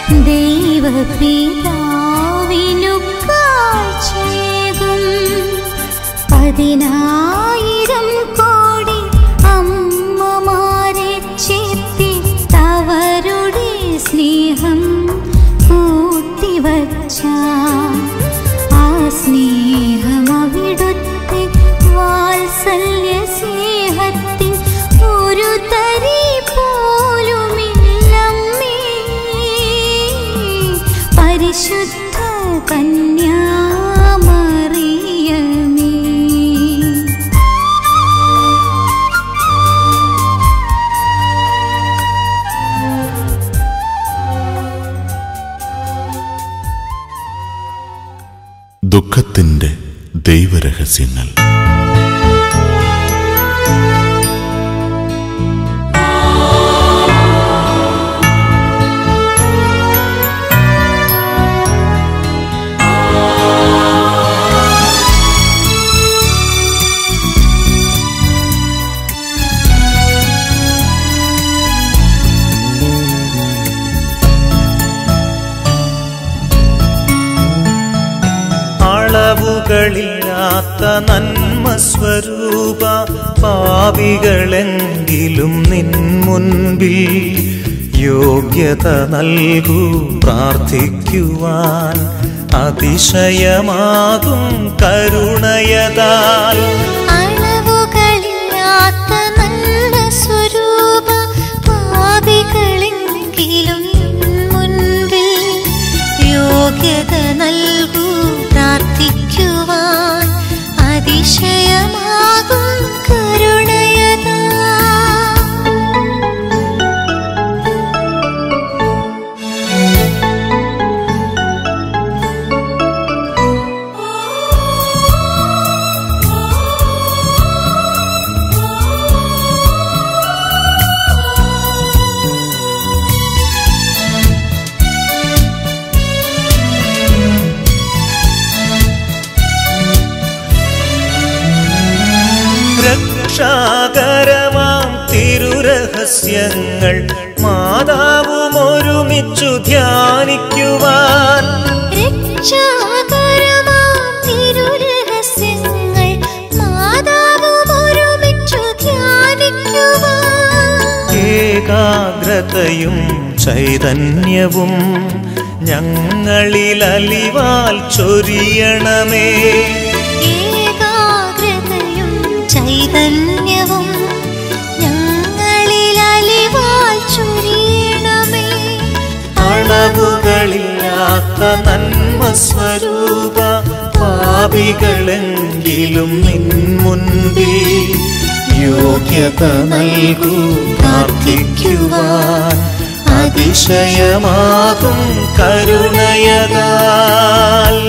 ദൈവപിതാവിനു കാഴ്ചയേകും പതിനായിരം കോടി അമ്മമാരെ ചേർത്തി തവരുടെ സ്നേഹം കൂട്ടിവച്ച ആ സ്നേഹം അവിടുത്തെ വാത്സല്യ സ്നേഹത്തിൻ ഒരു തരി പോലുമില്ലമ്മേ പരിശുദ്ധ കന്യാമറിയമേ ദുഃഖത്തിന്റെ ദൈവരഹസ്യങ്ങൾ അളവുകളില്ലാത്ത നന്മ സ്വരൂപ പാപികളെങ്കിലും നിൻ മുൻപിൽ യോഗ്യത നൽകൂ പ്രാർത്ഥിക്കുവാൻ അതിശയമാകും കരുണയതാൽ അളവുകളില്ലാത്ത നല്ല സ്വരൂപ പാപികളെങ്കിലും മുൻപിൽ യോഗ്യത നൽകൂ പ്രാർത്ഥിക്കുവാൻ അതിശയമാകും കരുണയതാ രക്ഷാകരമാം തിരുരഹസ്യങ്ങൾ മാതാവും ഒരുമിച്ചു ധ്യാനിക്കുവാൻ രക്ഷാകരമാം തിരുരഹസ്യങ്ങൾ മാതാവും ഒരുമിച്ചു ധ്യാനിക്കുവാൻ ഏകാഗ്രതയും ചൈതന്യവും ഞങ്ങളിൽ അലിവാൽ ചൊരിയണമേ ഏകാഗ്രതയും ചൈതന്യവും ഞങ്ങളിൽ അലിവാൽ ചൊരിയണമേ അളവുകളില്ലാത്ത നന്മ സ്വരൂപ പാപികളെങ്കിലും നിൻ മുൻപിൽ യോഗ്യത നൽകൂ പ്രാർത്ഥിക്കുവാൻ അതിശയമാകും കരുണയതാൽ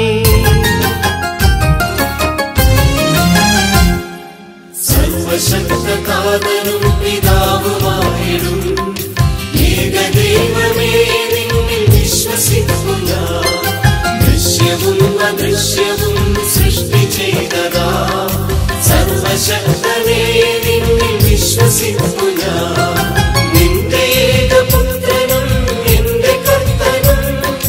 സർവശക്തകാതനും പിതാവുമായിടും ഏകദൈവമേ നിന്നിൽ വിശ്വസിക്കുക ദൃശ്യവും അദൃശ്യവും സൃഷ്ടി ചെയ്തതാ സർവശക്തനേ നിന്നിൽ വിശ്വസിക്കുക നിന്റെ ഏകപുത്രനും എന്റെ കർത്തനും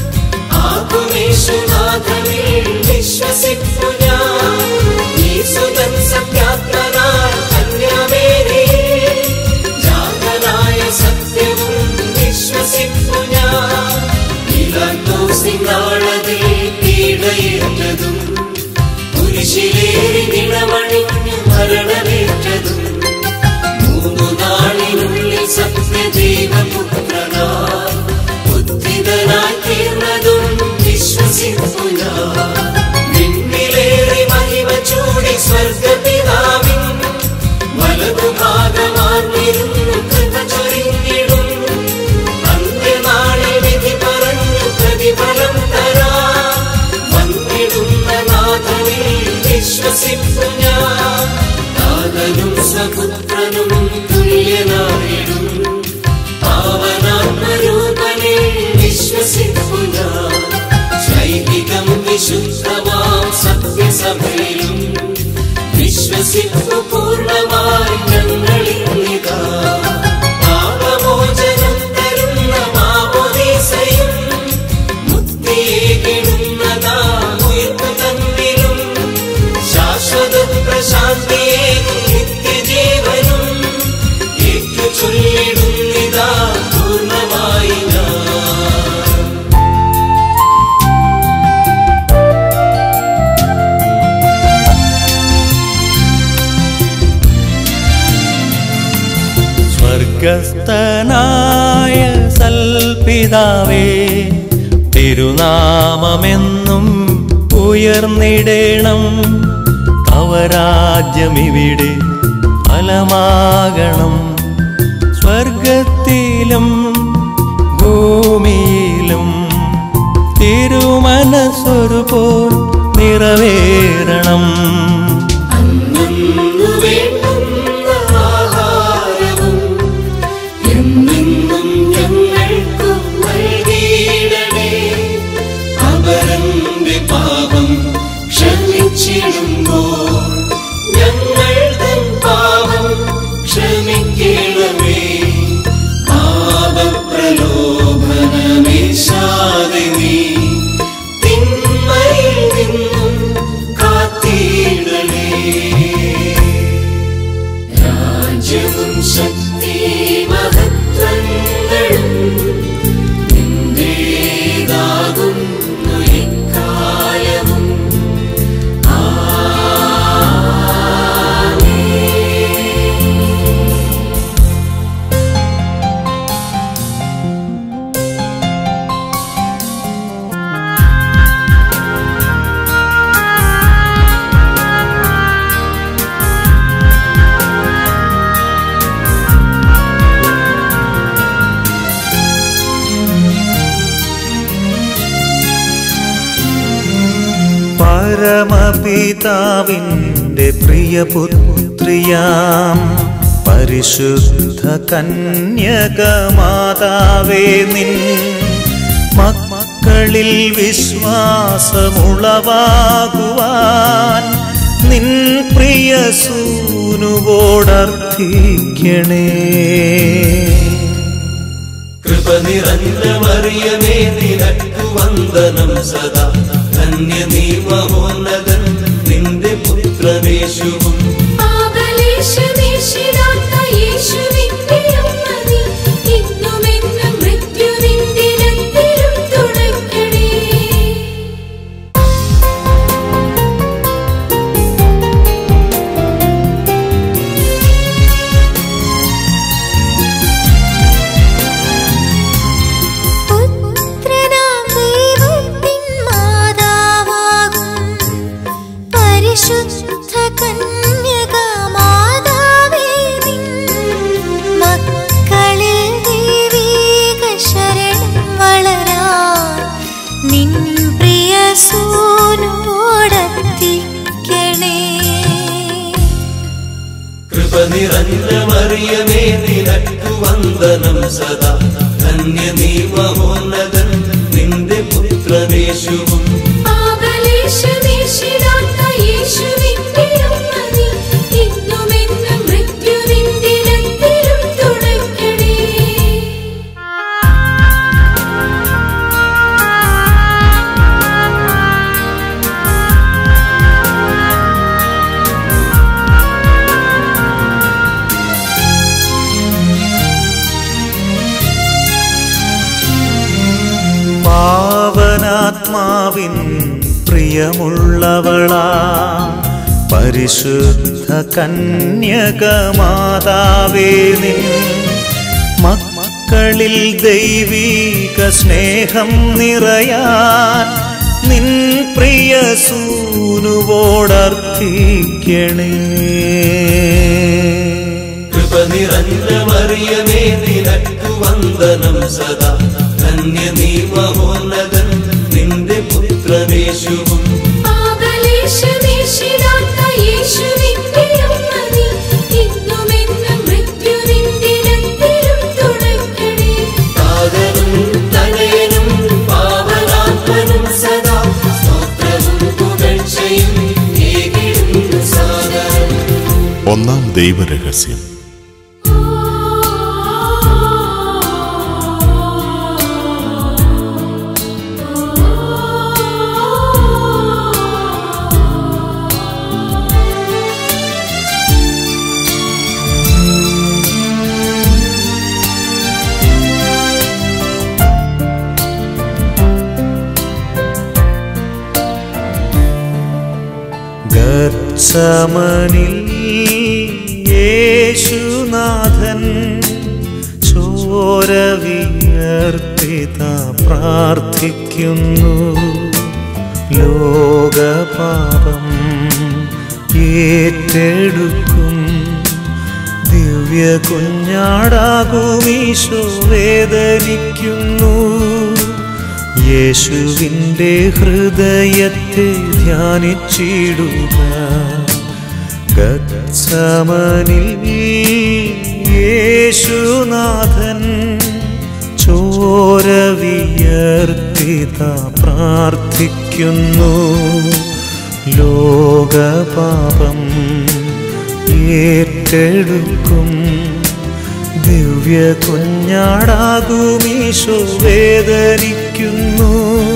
ആകുമേശുനാഥനിൽ വിശ്വസിക്കുക ഈസുതൻ സത്യാത്മനായ കന്യാമേരിയിൽ ജാതനായ സത്യവും വിശ്വസിക്കുക ഇളന്തോസിനാളതിൽ പീഡയേറ്റതും കുരിശിലേറി നിണമണിഞ്ഞു മരണമേറ്റതും മൂന്നു നാളിനുള്ളിൽ സത്യദൈവപുത്രനായി ഉദ്ധിതനായി തീർന്നതും വിശ്വസിക്കുക നിന്നിലേറെ മഹിമ ചൂടി സ്വർഗപിതാവിൻ വലതുഭാഗമാർന്നിരുന്നു കൃപ ചൊരിഞ്ഞിടും അന്ത്യനാളിൽ വിധി പറഞ്ഞു പ്രതിഫലം തരാ വന്നിടുന്ന നാഥനിൽ വിശ്വസിപ്പു ഞാൻ നാഥനും സ്വപുത്രനും തുല്യനായിടും പാവനാത്മ പിതാവേ തിരുനാമമെന്നും ഉയർന്നിടേണം അവരാജ്യമിവിടെ ഫലമാകണം സ്വർഗത്തിലും ഭൂമിയിലും തിരുമനസ്സൊരു പോൽ നിറവേറണം അന്നു വേണ്ടുന്ന ആഹാരവും എന്നെന്നും ഞങ്ങൾക്കു നൽകിയിടണേ അവരന്റെ പാപം ക്ഷമിച്ചിടുമ്പോൾ ഞങ്ങൾ തൻ പാപം ക്ഷമിക്കണമേ പാപപ്രലോഭനമേശാതെ നീ തിന്മയിൽ നിന്നും കാത്തിടണേ രാജ്യവും ശക്തി മഹത്വങ്ങളും നിന്റേതാകുന്നു ഇക്കാലവും പരമപിതാവിൻ്റെ പ്രിയപുത്രിയാം പരിശുദ്ധ കന്യകമാതാവേ നിൻ മക്കളിൽ വിശ്വാസമുളവാകുവാൻ നിൻ പ്രിയ സൂനുവോടർത്ഥിക്കണേ കൃപ നിറഞ്ഞ മറിയമേ നിനക്കു വന്ദനം സദാ ധന്യ നീ മഹോന്നതൻ നിന്റെ പുത്രനേശുവും ആബലേശമേശിടാത്ത യേശുവിന്റെ അമ്മ നീ, ഇന്നുമെന്നും മൃത്യുവിന്റെ രക്തത്തിലും തുണയ്ക്കണേ പുത്രനാം ദൈവത്തിൻ മാതാവാകും പരിശുദ്ധ കന്യക മാതാവേ നിൻ മക്കളിൽ ദൈവീക ശരണം വളരാൻ നിൻ പ്രിയ സൂനോടത്തിക്കണേ കൃപ നിറഞ്ഞ മറിയമേ നിനക്കു വന്ദനം സദാ ധന്യ നീ മഹോന്നതൻ നിന്റെ പുത്രനേശുവും ആബലേശമേശിടാത്ത യേശുവിന്റെ അമ്മ നീ, ഇന്നുമെന്നും മൃത്യുവിന്റെ രക്തത്തിലും തുണയ്ക്കണേ പാവനാത്മാവിൻ പ്രിയമുള്ളവളാ പരിശുദ്ധ കന്യകമാതാവേ നിൻ മക്കളിൽ ദൈവീക സ്നേഹം നിറയാൻ നിൻ പ്രിയ സൂനുവോടർത്ഥിക്കണേ കൃപ നിറഞ്ഞ മറിയമേ നിനക്കു വന്ദനം സദാ ധന്യ നീ മഹോന്നതൻ നിന്റെ പുത്രനേശുവും ആബലേശമേശിടാത്ത യേശുവിന്റെ അമ്മ നീ, ഇന്നുമെന്നും മൃത്യുവിന്റെ രക്തത്തിലും തുണയ്ക്കണേ പാതനും തനയനും പാവനാത്മനും സദാ സ്തോത്രവും പുകഴ്ചയും ഏകിടുന്നു സാദരം ഒന്നാം ദൈവരഹസ്യം ഗച്ഛമനിൽ യേശുനാഥൻ ചോരവിയർപ്പിത പ്രാർത്ഥിക്കുന്നു ലോകപാപം ഏറ്റെടുക്കും ദിവ്യ കുഞ്ഞാടാകുമീശോ വേദനിക്കുന്നു യേശുവിൻ്റെ ഹൃദയത്തെ ധ്യാനിച്ചിടുക ഗത്സമനിൽ യേശുനാഥൻ ചോര വിയർത്തിത പ്രാർത്ഥിക്കുന്നു ലോകപാപം ഏറ്റെടുക്കും ദിവ്യ കുഞ്ഞാടാകുമീശോ വേദനിക്കുന്നു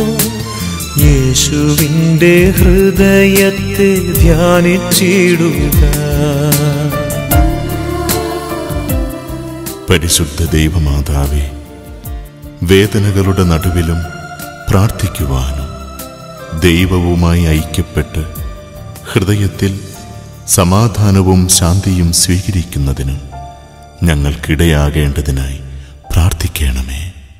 യേശുവിൻ്റെ ഹൃദയത്തെ ധ്യാനിച്ചിടുക പരിശുദ്ധ ദൈവമാതാവേ വേദനകളുടെ നടുവിലും പ്രാർത്ഥിക്കുവാനും ദൈവവുമായി ഐക്യപ്പെട്ട് ഹൃദയത്തിൽ സമാധാനവും ശാന്തിയും സ്വീകരിക്കുന്നതിനും ഞങ്ങൾക്കിടയാകേണ്ടതിനായി പ്രാർത്ഥിക്കണമേ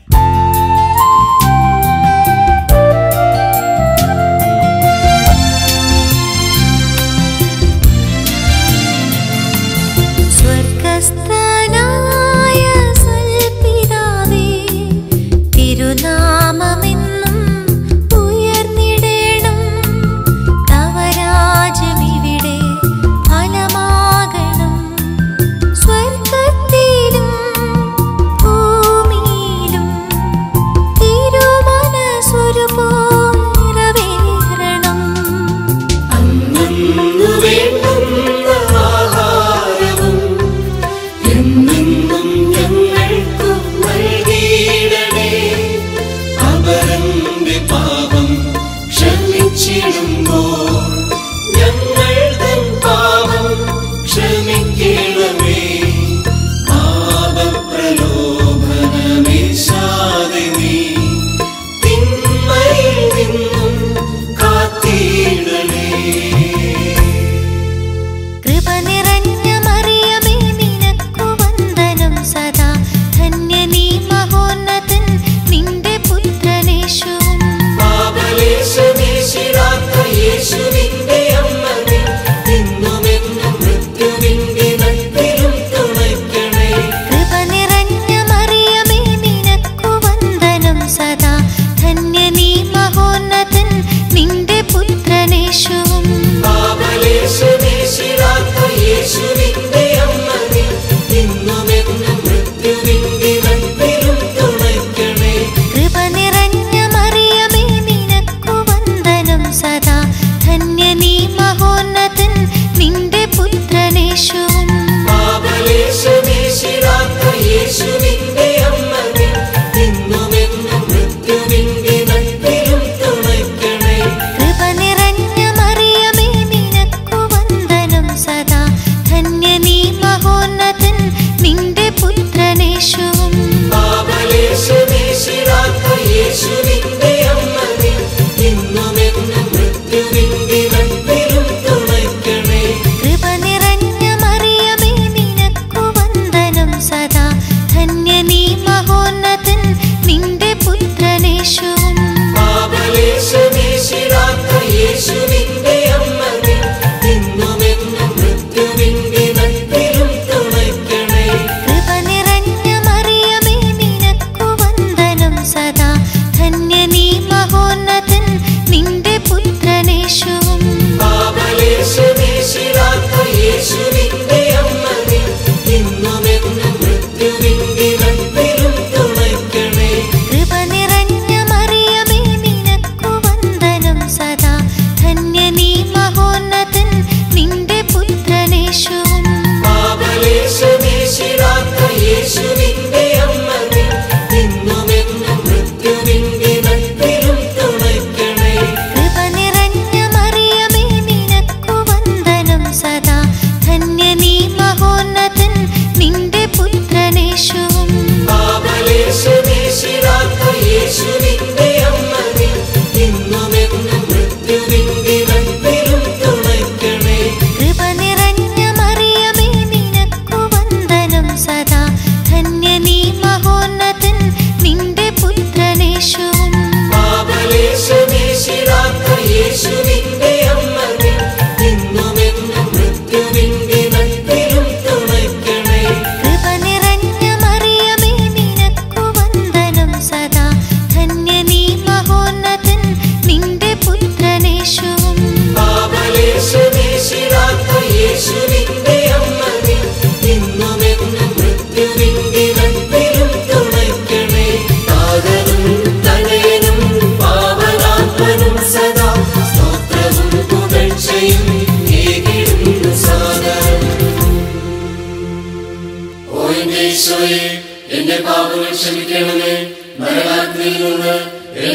സ്വർഗസ്ഥനായ സൽപിതാവേ തിരുനാമമെന്നും ഉയർന്നിടേണം തവ രാജ്യമിവിടെ ഫലമാകണം സ്വർഗത്തിലും ഭൂമിയിലും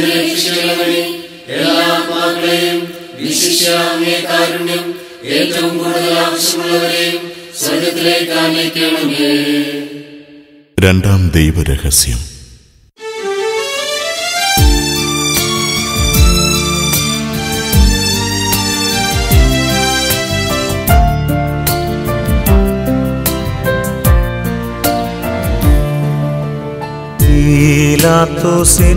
രക്ഷിക്കണമേ എല്ലാ ആത്മാക്കളെയും വിശിഷ്യ അങ്ങേ കാരുണ്യം ഏറ്റവും കൂടുതൽ ആവശ്യമുള്ളവരെയും സ്വർഗത്തിലേക്ക് ആനയിക്കണമേ രണ്ടാം ദൈവരഹസ്യം പീലാത്തോസിൻ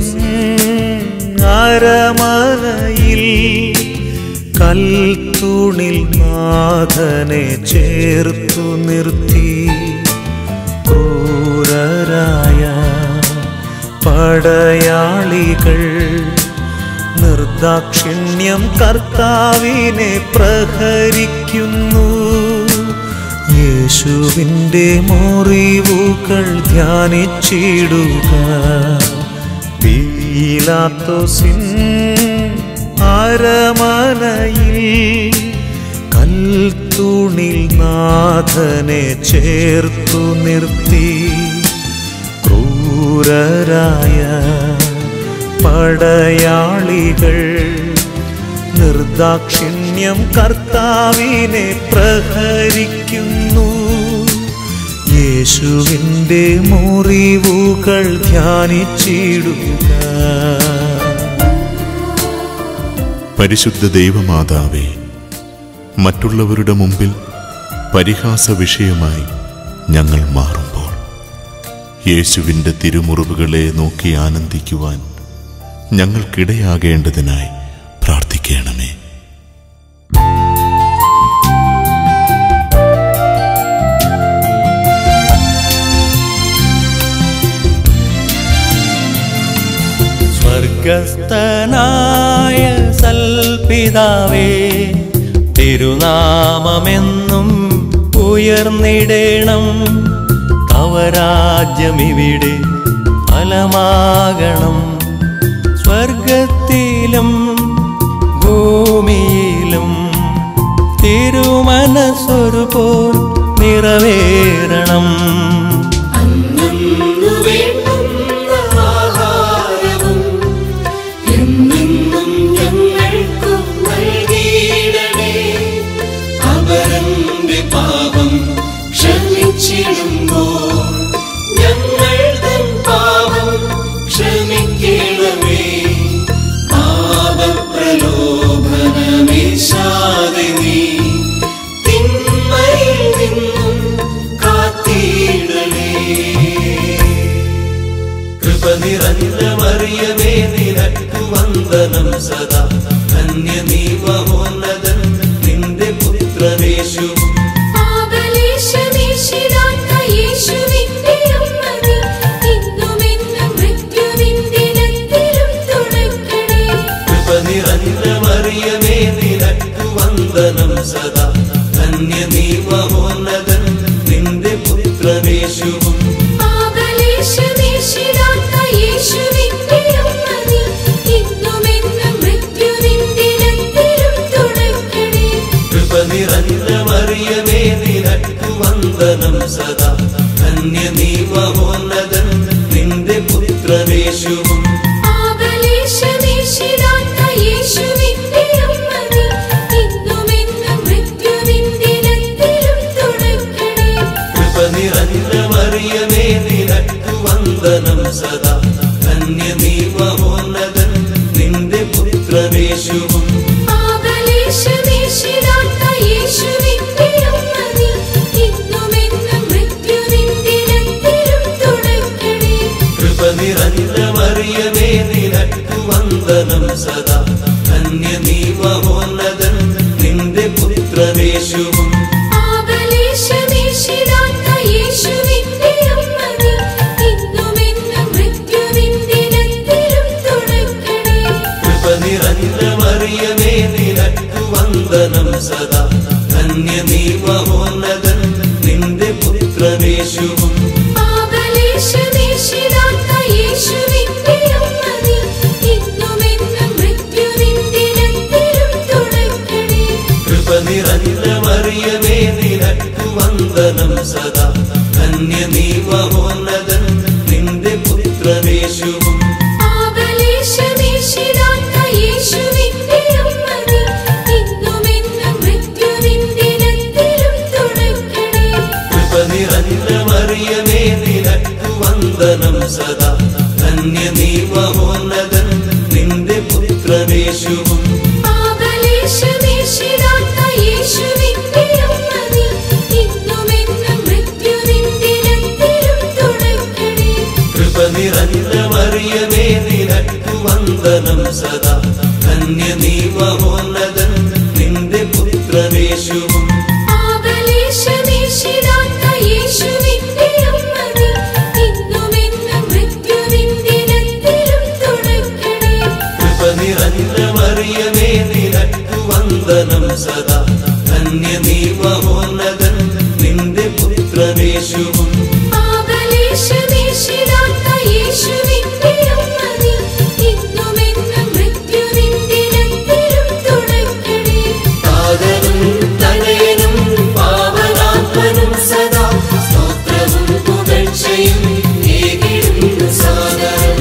അരമനയിൽ കൽത്തൂണിൽ നാഥനെ ചേർത്തു നിർത്തി ക്രൂരരായ പടയാളികൾ നിർദാക്ഷിണ്യം കർത്താവിനെ പ്രഹരിക്കുന്നു യേശുവിൻ്റെ മുറിവുകൾ ധ്യാനിച്ചിടുക പീലാത്തോസിൻ അരമനയിൽ കൽത്തൂണിൽ നാഥനെ ചേർത്തു നിർത്തി ക്രൂരരായ പടയാളികൾ നിർദാക്ഷിണ്യം കർത്താവിനെ പ്രഹരിക്കുന്നു യേശുവിൻ്റെ മുറിവുകൾ ധ്യാനിച്ചിടുക പരിശുദ്ധ ദൈവമാതാവേ മറ്റുള്ളവരുടെ മുമ്പിൽ പരിഹാസ വിഷയമായി ഞങ്ങൾ മാറുമ്പോൾ യേശുവിൻ്റെ തിരുമുറിവുകളെ നോക്കി ആനന്ദിക്കുവാൻ ഞങ്ങൾക്കിടയാകേണ്ടതിനായി പ്രാർത്ഥിക്കണമേ സ്വർഗസ്ഥനായ സൽപിതാവേ തിരുനാമമെന്നും ഉയർന്നിടേണം തവരാജ്യമിവിടെ ഫലമാകണം സ്വർഗത്തിലും ഭൂമിയിലും തിരുമനസ്സൊരു പോൽ നിറവേറണം അന്നു വേണ്ടുന്ന ആഹാരവും എന്നെന്നും ഞങ്ങൾക്കു നൽകിയിടണേ അവരന്റെ പാപം ക്ഷമിച്ചിടുമ്പോൾ ഞങ്ങൾ തൻ പാപം ക്ഷമിക്കണമേ പാപപ്രലോഭനമേശാതെ നീ തിന്മയിൽ നിന്നും കാത്തിടണേ കൃപ നിറഞ്ഞ മറിയമേ നിനക്കു വന്ദനം സദാ ധന്യ നീ മഹോന്നതൻ നിന്റെ പുത്രനേശു പാപലേശമേശിടാത്ത യേശുവിന്റെ അമ്മ നീ ഇന്നുമെന്നും മൃത്യുവിന്റെ രത്തിലും തുണയ്ക്കണേ കൃപ നിറഞ്ഞ മറിയമേ നിനക്കു വന്ദനം സദാ ധന്യ നീ മഹോന്നതൻ നിന്റെ പുത്രനേശുവും പാപലേശമേശിടാത്ത യേശുവിന്റെ അമ്മ നീ ഇന്നുമെന്നും മൃത്യുവിന്റെ രത്തിലും തുണയ്ക്കണേ കൃപ നിറഞ്ഞ മറിയമേ നിനക്കു വന്ദനം സദാ ധന്യ നീ മഹോന്നതൻ നിന്റെ പുത്രനേശുവും പാപലേശമേശിടാത്ത യേശുവിന്റെ അമ്മ നീ ഇന്നുമെന്നും മൃത്യുവിന്റെ രത്തിലും തുണയ്ക്കണേ കൃപ നിറഞ്ഞ മറിയമേ നിനക്കു വന്ദനം സദാ ധന്യ നീ മഹോന്നതൻ നിന്റെ പുത്രനേശുവും പാപലേശമേശിടാത്ത യേശുവിന്റെ അമ്മ നീ ഇന്നുമെന്നും മൃത്യുവിന്റെ രത്തിലും തുണയ്ക്കണേ കൃപ നിറഞ്ഞ മറിയമേ നിനക്കു വന്ദനം സദാ ധന്യ നീ മഹോന്നതൻ നിന്റെ പുത്രനേശുവും പാപലേശമേശിടാത്ത യേശുവിന്റെ അമ്മ നീ ഇന്നുമെന്നും മൃത്യുവിന്റെ രത്തിലും തുണയ്ക്കണേ കൃപ നിറഞ്ഞ മറിയമേ നിനക്കു വന്ദനം സദാ ധന്യ നീ മഹോന്നതൻ നിന്റെ പുത്രനേശുവും പാപലേശമേശിടാത്ത യേശുവിന്റെ അമ്മ നീ ഇന്നുമെന്നും മൃത്യുവിന്റെ രത്തിലും തുണയ്ക്കണേ കൃപ നിറഞ്ഞ മറിയമേ നിനക്കു വന്ദനം സദാ ധന്യ നീ മഹോന്നതൻ നിന്റെ പുത്രനേശുവും പാപലേശമേശിടാത്ത പുത്രനേശുവും ആബലേശമേശിടാത്ത യേശുവിന്റെ അമ്മ നീ ഇന്നുമെന്നും മൃത്യുവിന്ദിനത്തിലും തുണയ്ക്കണേ കൃപ നിറഞ്ഞ മറിയമേ നിനക്കു വന്ദനം സദാ ധന്യ നീ മഹോന്നതൻ നിന്റെ പുത്രനേശുവും ആബലേശമേശിടാത്ത യേശുവിന്റെ അമ്മ നീ ഇന്നുമെന്നും മൃത്യുവിന്ദിനത്തിലും തുണയ്ക്കണേ കൃപ നിറഞ്ഞ മറിയമേ നിനക്കു വന്ദനം സദാ ധന്യ നീ മഹോന്നതൻ നിന്റെ പുത്രനേശുവും ആബലേശമേശിടാത്ത യേശുവിന്റെ അമ്മ നീ ഇന്നുമെന്നും മൃത്യുവിന്ദിനത്തിലും തുണയ്ക്കണേ പാതനും തനയനും പാവനാത്മനും സദാ സ്തോത്രവും പുകഴ്ചയും ഏകിടുന്നു സാദരം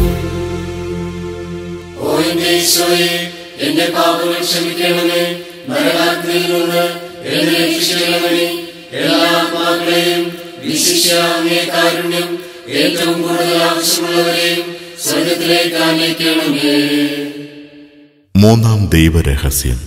ഓ എന്റെ ഈശോയെ എന്റെ പാപങ്ങൾ ക്ഷമിക്കണമേ മരണത്തിൽ നിന്ന് എന്നെ രക്ഷിക്കണമേ എല്ലാ ആത്മാക്കളെയും വിശിഷ്യ അങ്ങേ കാരുണ്യം ഏറ്റവും കൂടുതൽ ആവശ്യമുള്ളവരെയും സ്വർഗത്തിലേക്ക് അനയിക്കണമേ മൂന്നാം ദൈവരഹസ്യം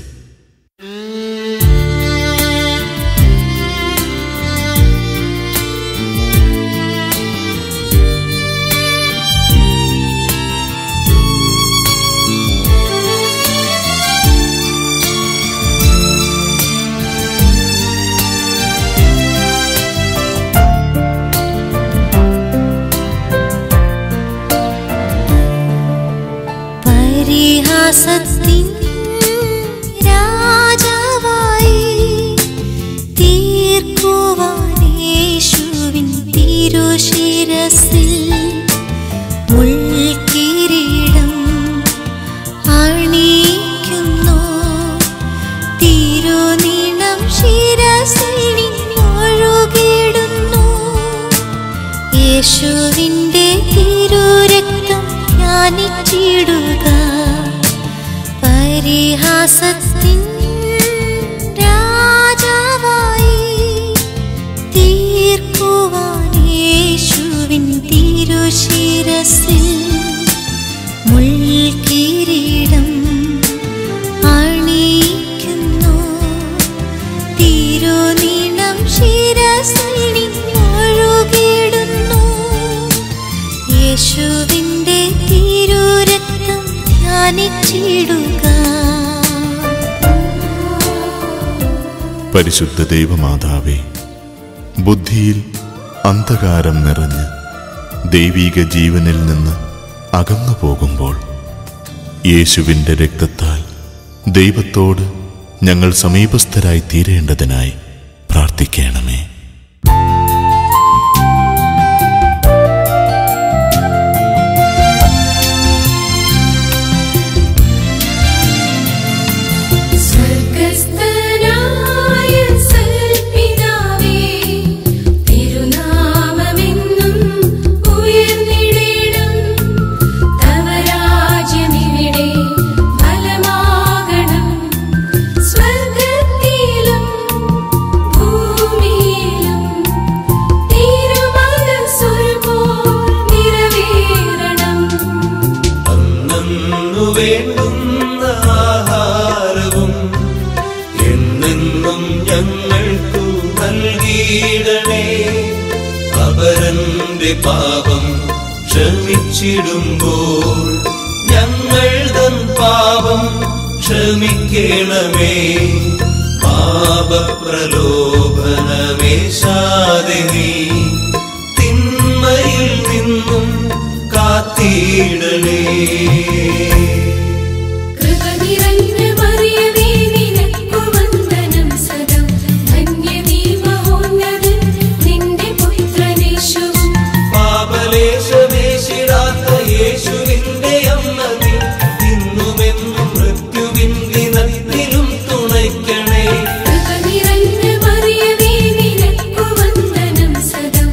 പരിഹാസത്തിൻ രാജാവായി തീർക്കുവാൻ യേശുവിൻ തിരുശിരസിൽ മുൾക്കിരീടം അണിയിക്കുന്നു തിരുനീണം ശിരസിൽ ഒഴുകിടുന്നു യേശുവിൻ്റെ തിരുരക്തം ധ്യാനിച്ചിടുക പരിഹാസത്തിൻ രാജാവായി തീർക്കുവാൻ യേശുവിൻ തിരുശിരസിൽ മുൾക്കിരീടം അണിയിക്കുന്നു തിരുനീണം ശിരസിൽ ഒഴുകിടുന്നു യേശുവിൻ്റെ തിരുരക്തം ധ്യാനിച്ചിടുക പരിശുദ്ധ ദൈവമാതാവേ ബുദ്ധിയിൽ അന്ധകാരം നിറഞ്ഞ് ദൈവീക ജീവനിൽ നിന്ന് അകന്നു പോകുമ്പോൾ യേശുവിൻ്റെ രക്തത്താൽ ദൈവത്തോട് ഞങ്ങൾ സമീപസ്ഥരായി തീരേണ്ടതിനായി പ്രാർത്ഥിക്കണമേ സ്വർഗസ്ഥനായ സൽപിതാവേ തിരുനാമമെന്നും ഉയർന്നിടേണം തവ രാജ്യമിവിടെ ഫലമാകണം സ്വർഗത്തിലും ഭൂമിയിലും തിരുമനസ്സുപോൽ നിറവേറണം അന്നു വേണ്ടുന്ന ആഹാരവും എന്നെന്നും ഞങ്ങൾക്കു നൽകിയിടണേ അവരന്റെ പാപം ക്ഷമിച്ചിടുമ്പോൾ ഞങ്ങൾ തൻ പാപം ക്ഷമിക്കണമേ പാപപ്രലോഭനമേശാതെ നീ തിന്മയിൽ നിന്നും കാത്തിടണേ കൃപ നിറഞ്ഞ മറിയമേ നിനക്കു വന്ദനം സദാ ധന്യ നീ മഹോന്നതൻ നിന്റെ പുത്രനേശുവും പാപലേശമേശിടാത്ത യേശുവിന്റെ അമ്മ നീ ഇന്നുമെന്നും മൃത്യുവിൻ ദിനത്തിലും തുണയ്ക്കണേ കൃപ നിറഞ്ഞ മറിയമേ നിനക്കു വന്ദനം സദാ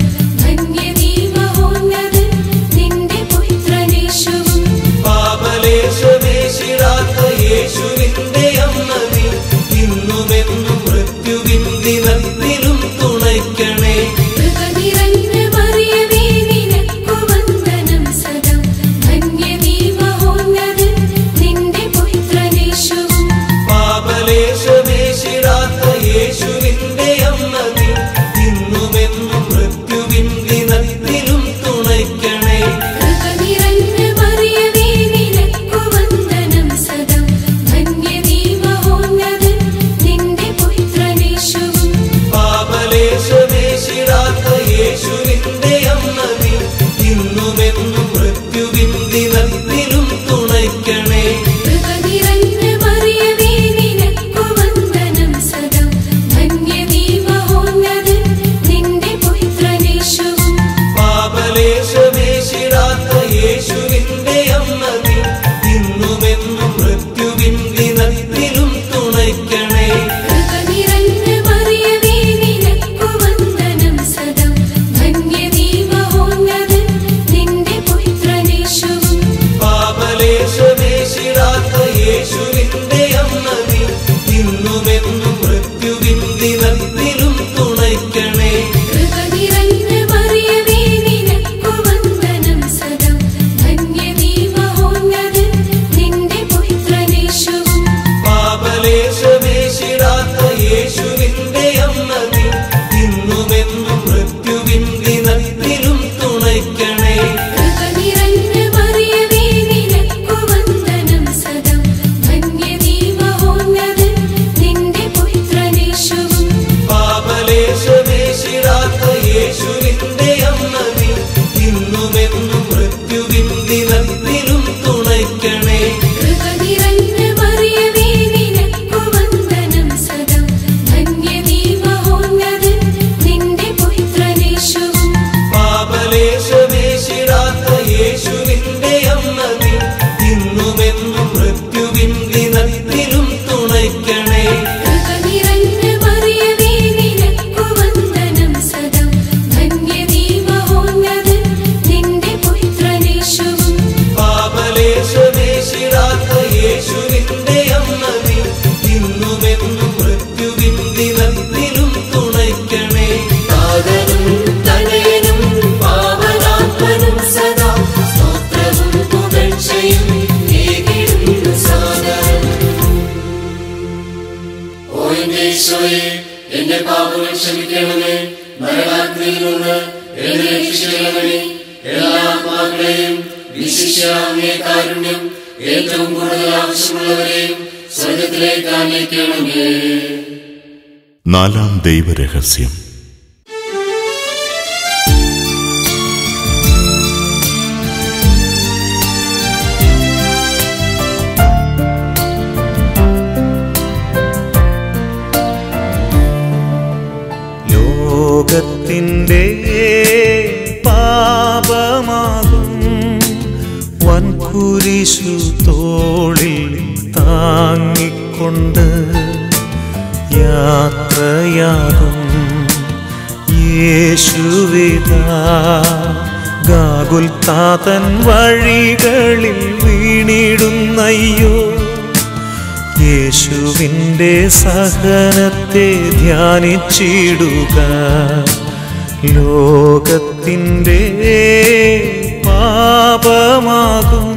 പാപലേശമേശിടാത്ത യേശുവിന്റെ അമ്മ നീ ഇന്നുമെന്നും മൃത്യുവിൻ ദിനത്തിലും തുണയ്ക്കണേ കൃപ നിറഞ്ഞ മറിയമേ നിനക്കു വന്ദനം സദാ ധന്യ നീ മഹോന്നതൻ നിന്റെ പുത്രനേശുവും പാപലേശമേശിടാത്ത യേശുവിന്റെ അമ്മ നീ ഇന്നുമെന്നും മൃത്യുവിൻ ദിനത്തിലും തുണയ്ക്കണേ കൃപ നിറഞ്ഞ മറിയമേ നിനക്കു വന്ദനം സദാ ധന്യ നീ മഹോന്നതൻ നിന്റെ പുത്രനേശുവും പാപലേശമേശിടാത്ത യേശുവിന്റെ അമ്മ നീ ഇന്നുമെന്നും മൃത്യുവിൻ ദിനത്തിലും തുണയ്ക്കണേ കൃപ നിറഞ്ഞ മറിയമേ നിനക്കു വന്ദനം സദാ ധന്യ നീ മഹോന്നതൻ നിന്റെ പുത്രനേശുവും പാപലേശമേശിടാത്ത യേശുവിന്റെ അമ്മ നീ ഇന്നുമെന്നും മൃത്യുവിൻ ദിനത്തിലും തുണയ്ക്കണേ കൃപ നിറഞ്ഞ മറിയമേ നിനക്കു വന്ദനം സദാ ധന്യ നീ മഹോന്നതൻ നിന്റെ പുത്രനേശുവും പാപലേശമേശിടാത്ത യേശുവിന്റെ അമ്മ നീ ഇന്നുമെന്നും മൃത്യുവിൻ ദിനത്തിലും തുണയ്ക്കണേ താതനും തനയനും പാവനാത്മനും സദാ സ്തോത്രവും പുകഴ്ചയും ഏകിടുന്നു സാദരം ഓ എന്റെ ഈശോയെ എന്റെ പാപങ്ങൾ ക്ഷമിക്കണമേ മരണാഗ്നിയിൽ നിന്ന് എന്നെ രക്ഷിക്കണമേ എല്ലാ ആത്മാക്കളെയും വിശിഷ്യ അങ്ങേ കാരുണ്യം ഏറ്റവും കൂടുതൽ ആവശ്യമുള്ളവരെയും സ്വർഗത്തിലേക്ക് അനയിക്കണമേ നാലാം ദൈവരഹസ്യം ലോകത്തിൻ്റെ പാപമാകും വൻകുരിശു തോളിൽ താങ്ങിക്കൊണ്ട് യാത്രയാകും യേശുവിതാ ഗാകുൽ താതൻ വഴികളിൽ വീണിടുന്നയ്യോ യേശുവിൻ്റെ സഹനത്തെ ധ്യാനിച്ചിടുക ലോകത്തിൻ്റെ പാപമാകും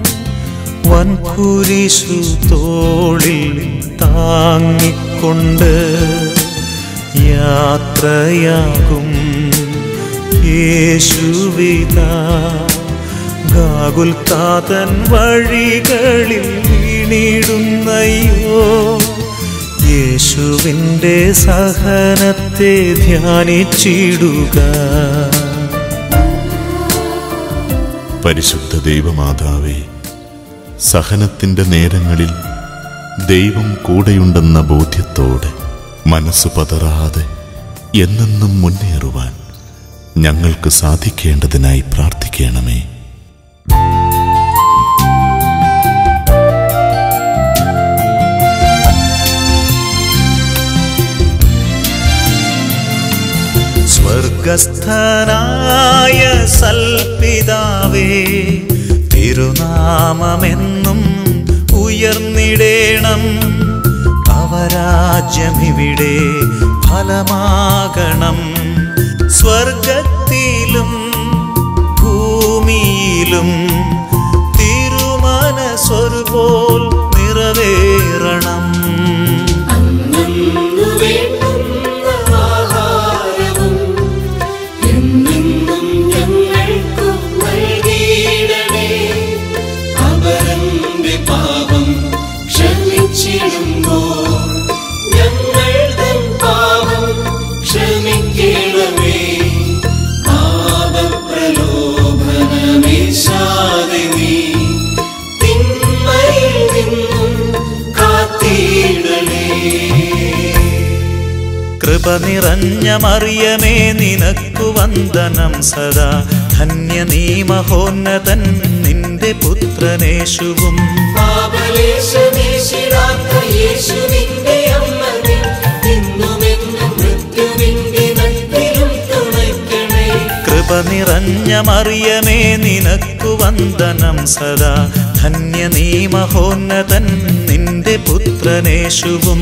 വൻകുരിശു തോളിൽ താങ്ങിക്കൊണ്ട് യാത്രയാകും യേശുവിതാ ഗാകുൽ താതൻ വഴികളിൽ വീണിടുന്നയ്യോ യേശുവിൻ്റെ സഹനത്തെ ധ്യാനിച്ചിടുക പരിശുദ്ധ ദൈവമാതാവേ സഹനത്തിൻ്റെ നേരങ്ങളിൽ ദൈവം കൂടെയുണ്ടെന്ന ബോധ്യത്തോടെ മനസ്സ് പതറാതെ എന്നെന്നും മുന്നേറുവാൻ ഞങ്ങൾക്ക് സാധിക്കേണ്ടതിനായി പ്രാർത്ഥിക്കണമേ സ്വർഗസ്ഥനായ സൽപിതാവേ തിരുനാമമെന്നും ഉയർന്നിടേണം അവരാജ്യമിവിടെ ഫലമാകണം സ്വർഗത്തിലും ഭൂമിയിലും തിരുമനസ്വരുപോൽ നിറവേറണം അന്നു വേണ്ടുന്ന ആഹാരവും എന്നെന്നും ഞങ്ങൾക്കു നൽകിയിടണേ അവരന്റെ പാപം ക്ഷമിച്ചിടുമ്പോൾ ഞങ്ങൾ തൻ പാപം ക്ഷമിക്കണമേ പാപപ്രലോഭനമേശാതെ നീ തിന്മയിൽ നിന്നും കാത്തിടണേ കൃപ നിറഞ്ഞ മറിയമേ നിനക്കു വന്ദനം സദാ ധന്യ നീ മഹോന്നതൻ നിന്റെ പുത്രനേശുവും പാപലേശമേശിടാത്ത യേശുവിന്റെ അമ്മ നീ ഇന്നുമെന്നും മൃത്യുവിൻ ദിനത്തിലും തുണയ്ക്കണേ കൃപ നിറഞ്ഞ മറിയമേ നിനക്കു വന്ദനം സദാ ധന്യ നീ മഹോന്നതൻ നിന്റെ പുത്രനേശുവും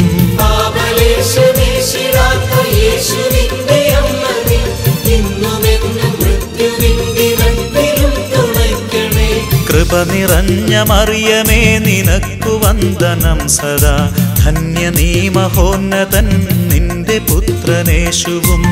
പാപലേശമേശിടാത്ത യേശുവിന്റെ അമ്മ നീ ഇന്നുമെന്നും മൃത്യുവിന്ദിനത്തിലും തുണയ്ക്കണേ കൃപ നിറഞ്ഞ മറിയമേ നിനക്കു വന്ദനം സദാ ധന്യ നീ മഹോന്നതൻ നിന്റെ പുത്രനേശുവും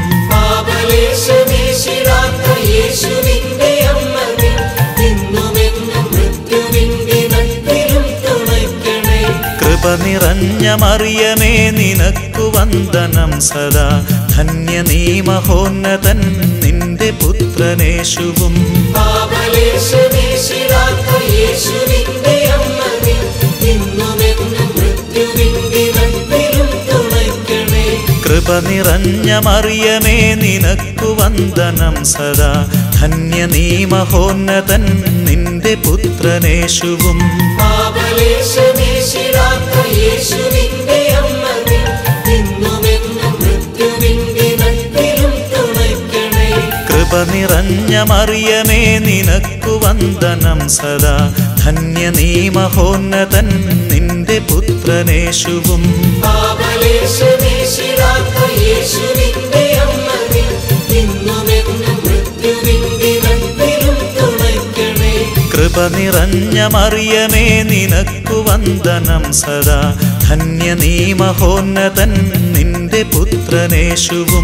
പാപലേശമേശിടാത്ത യേശുവിന്റെ അമ്മ നീ ഇന്നുമെന്നും മൃത്യുവിന്ദിനത്തിലും തുണയ്ക്കണേ കൃപ നിറഞ്ഞ മറിയമേ നിനക്കു വന്ദനം സദാ ധന്യ നീ മഹോന്നതൻ നിന്റെ പുത്രനേശുവും പാപലേശമേശിടാത്ത യേശുവിന്റെ അമ്മ നീ ഇന്നുമെന്നും മൃത്യുവിന്ദിനത്തിലും തുണയ്ക്കണേ കൃപ നിറഞ്ഞ മറിയമേ നിനക്കു വന്ദനം സദാ ധന്യ നീ മഹോന്നതൻ നിന്റെ പുത്രനേശുവും പാപലേശമേശിടാത്ത യേശുവിന്റെ അമ്മ നീ ഇന്നുമെന്നും മൃത്യുവിന്ദിനത്തിലും തുണയ്ക്കണേ കൃപ നിറഞ്ഞ മറിയമേ നിനക്കു വന്ദനം സദാ ധന്യ നീ മഹോന്നതൻ നിന്റെ പുത്രനേശുവും പാപലേശമേശിടാത്ത യേശുവിന്റെ അമ്മ നീ ഇന്നുമെന്നും മൃത്യുവിന്ദിനത്തിലും തുണയ്ക്കണേ കൃപ നിറഞ്ഞ മറിയമേ നിനക്കു വന്ദനം സദാ ധന്യ നീ മഹോന്നതൻ നിന്റെ പുത്രനേശുവും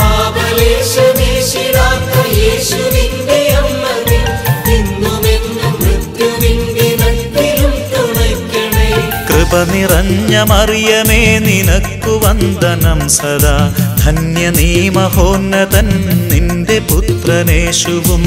പാപലേശമേശിടാത്ത യേശുവിന്റെ അമ്മ നീ ഇന്നുമെന്നും മൃത്യുവിന്ദിനത്തിലും തുണയ്ക്കണേ കൃപ നിറഞ്ഞ മറിയമേ നിനക്കു വന്ദനം സദാ ധന്യ നീ മഹോന്നതൻ നിന്റെ പുത്രനേശുവും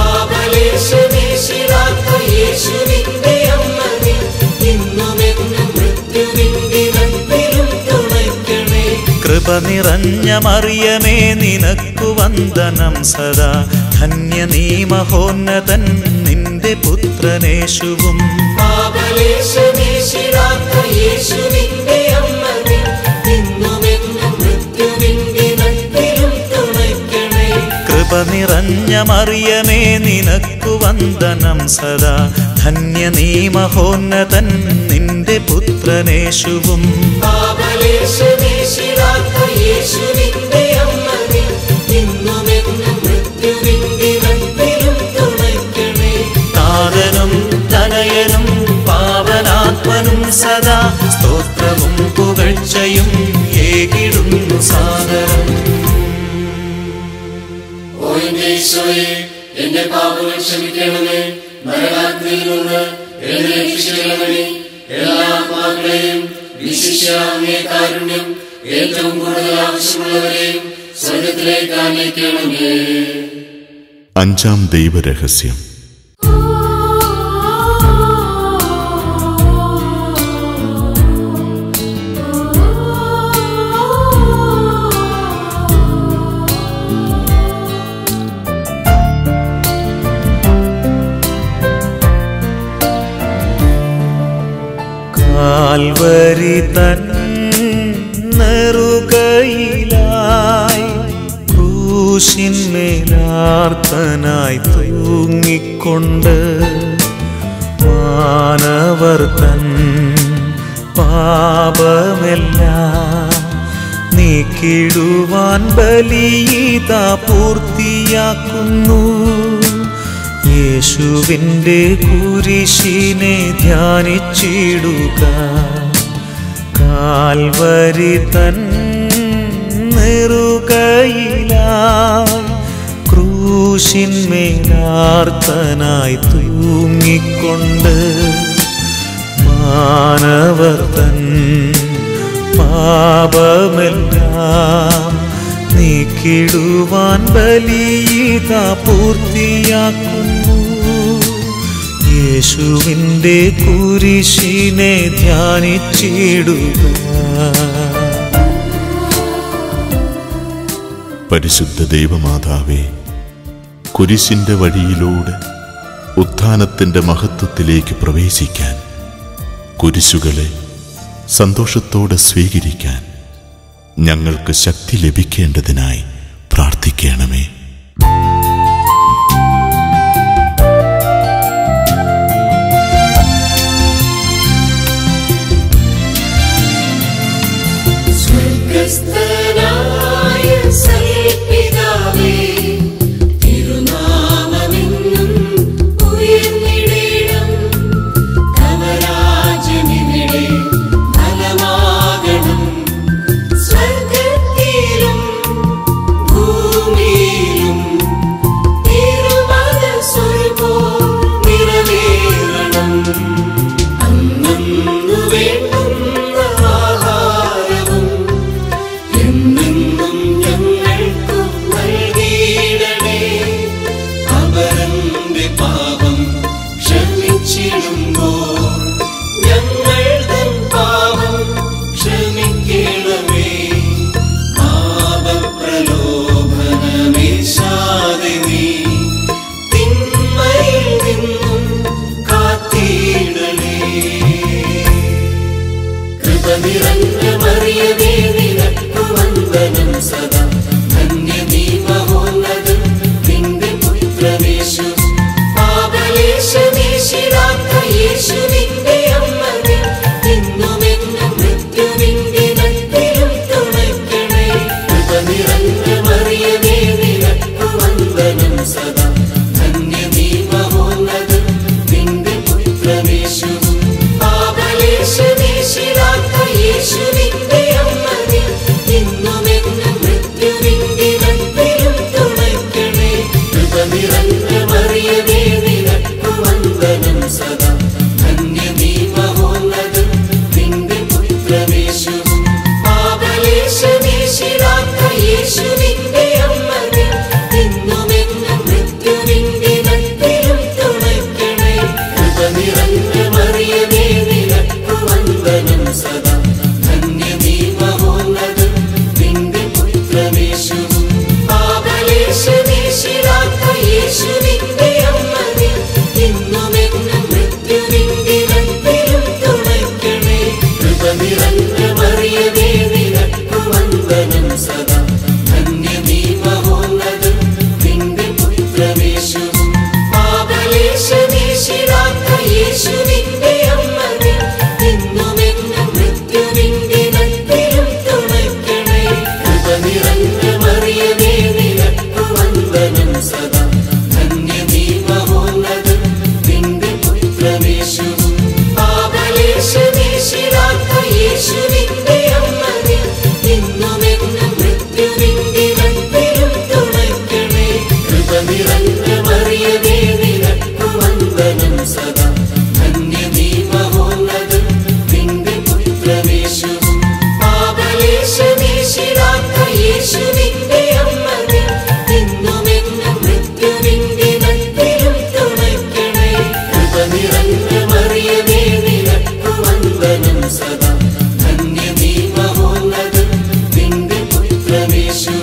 പാപലേശമേശിടാത്ത യേശുവിന്റെ അമ്മ നീ ഇന്നുമെന്നും മൃത്യുവിന്ദിനത്തിലും തുണയ്ക്കണേ കൃപ നിറഞ്ഞ മറിയമേ നിനക്കു വന്ദനം സദാ ധന്യ നീ മഹോന്നതൻ നിന്റെ പുത്രനേശുവും പാപലേശമേശിടാത്ത യേശുവിന്റെ അമ്മ നീ ഇന്നുമെന്നും മൃത്യുവിന്ദിനത്തിലും തുണയ്ക്കണേ കൃപ നിറഞ്ഞ മറിയമേ നിനക്കു വന്ദനം സദാ ധന്യ നീ മഹോന്നതൻ നിന്റെ പുത്രനേശുവും പാപലേശമേശിടാത്ത യേശുവിന്റെ അമ്മ നീ ഇന്നുമെന്നും മൃത്യുവിന്ദിനത്തിലും തുണയ്ക്കണേ താതനും തനയനും പാവനാത്മനും സദാ സ്തോത്രവും പുകഴ്ചയും ഏകിടുന്നു സാദരം ഓ എന്റെ ഈശോയെ എന്റെ പാപങ്ങൾ ക്ഷമിക്കണമേ നരകാഗ്നിയിൽ നിന്ന് എന്നെ രക്ഷിക്കണമേ എല്ലാ ആത്മാക്കളെയും വിശിഷ്യ അങ്ങേ കാരുണ്യം ഏറ്റവും കൂടുതൽ ആവശ്യമുള്ളവരെയും സ്വർഗത്തിലേക്ക് അനയിക്കണമേ അഞ്ചാം ദൈവരഹസ്യം കാൽവരി തൻ നെറുകയിലായി ക്രൂശിന്മേലാർത്തനായി തൂങ്ങിക്കൊണ്ട് മാനവർ തൻ പാപമെല്ലാം നീക്കിടുവാൻ ബലിയിത പൂർത്തിയാക്കുന്നു യേശുവിൻ്റെ കുരിശിനെ ധ്യാനിച്ചിടുക കാൽവരി തൻ നെറുകയിലായി ക്രൂശിന്മേലാർത്തനായി തൂങ്ങിക്കൊണ്ട് മാനവർ തൻ പാപമെല്ലാം നീക്കിടുവാൻ ബലിയിത പൂർത്തിയാക്കുന്നു യേശുവിൻ്റെ കുരിശിനെ ധ്യാനിച്ചിടുക പരിശുദ്ധ ദൈവമാതാവേ കുരിശിന്റെ വഴിയിലൂടെ ഉത്ഥാനത്തിന്റെ മഹത്വത്തിലേക്ക് പ്രവേശിക്കാൻ കുരിശുകളെ സന്തോഷത്തോടെ സ്വീകരിക്കാൻ ഞങ്ങൾക്ക് ശക്തി ലഭിക്കേണ്ടതിനായി പ്രാർത്ഥിക്കണമേ നിറഞ്ഞ മറിയമേ നിനക്കു വന്ദനം സദാ ധന്യ നീ മഹോന്നതൻ നിന്റെ പുത്രനേശു പാപലേശമേശിടാത്ത യേശുവിന്റെ അമ്മനെ ഇന്നുമെന്നും മൃത്യുവിന്റെ നത്തിലും തുണയ്ക്കണേ കൃപ നിറഞ്ഞ മറിയമേ നിനക്കു വന്ദനം സദാ ധന്യ നീ മഹോന്നതൻ നിന്റെ പുത്രനേശു പാപലേശമേശിടാത്ത യേശുവിന്റെ അമ്മനെ ഇന്നുമെന്നും മൃത്യുവിന്റെ നത്തിലും തുണയ്ക്കണേ കൃപ നിറഞ്ഞ മറിയമേ നിനക്കു വന്ദനം സദാ ധന്യ നീ മഹോന്നതൻ നിന്റെ പുത്രനേശു പാപലേശമേശിടാത്ത യേശുവിന്റെ അമ്മനെ ഇന്നുമെന്നും മൃത്യുവിന്റെ നത്തിലും തുണയ്ക്കണേ കൃപ നിറഞ്ഞ മറിയമേ നിനക്കു വന്ദനം സദാ ധന്യ നീ മഹോന്നതൻ നിന്റെ പുത്രനേശു പാപലേശമേശിടാത്ത യേശുവിന്റെ അമ്മനെ ഇന്നുമെന്നും മൃത്യുവിന്റെ നത്തിലും തുണയ്ക്കണേ കൃപ നിറഞ്ഞ മറിയമേ നിനക്കു വന്ദനം സദാ ധന്യ നീ മഹോന്നതൻ നിന്റെ പുത്രനേശു പാപലേശമേശിടാത്ത യേശുവിന്റെ അമ്മനെ ഇന്നുമെന്നും മൃത്യുവിന്റെ നത്തിലും തുണയ്ക്കണേ കൃപ നിറഞ്ഞ മറിയമേ നിനക്കു വന്ദനം സദാ ധന്യ നീ മഹോന്നതൻ നിന്റെ പുത്രനേശു പാപലേശമേശിടാത്ത യേശുവിന്റെ അമ്മനെ ഇന്നുമെന്നും മൃത്യുവിന്റെ നത്തിലും തുണയ്ക്കണേ കൃപ നിറഞ്ഞ മറിയമേ നിനക്കു വന്ദനം സദാ ധന്യ നീ മഹോന്നതൻ നിന്റെ പുത്രനേശു പാപലേശമേശിടാത്ത യേശുവിന്റെ അമ്മനെ ഇന്നുമെന്നും മൃത്യുവിന്റെ നത്തിലും തുണയ്ക്കണേ കൃപ നിറഞ്ഞ മറിയമേ നിനക്കു വന്ദനം സദാ ധന്യ നീ മഹോന്നതൻ നിന്റെ പുത്രനേശു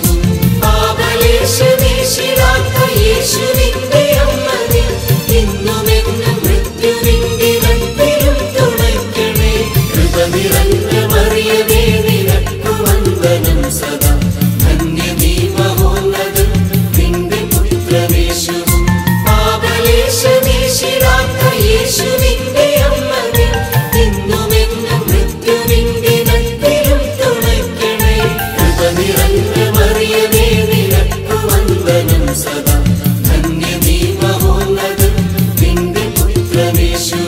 പാപലേശമേശിടാത്ത യേശുവിന്റെ അമ്മനെ ഇന്നുമെന്നും മൃത്യുവിന്റെ നത്തിലും തുണയ്ക്കണേ കൃപ നിറഞ്ഞ മറിയമേ നിനക്കു വന്ദനം സദാ ധന്യ നീ മഹോന്നതൻ നിന്റെ പുത്രനേശു പാപലേശമേശിടാത്ത യേശുവിന്റെ അമ്മനെ ഇന്നുമെന്നും മൃത്യുവിന്റെ നത്തിലും തുണയ്ക്കണേ കൃപ നിറഞ്ഞ മറിയമേ നിനക്കു വന്ദനം സദാ ധന്യ നീ മഹോന്നതൻ നിന്റെ പുത്രനേശു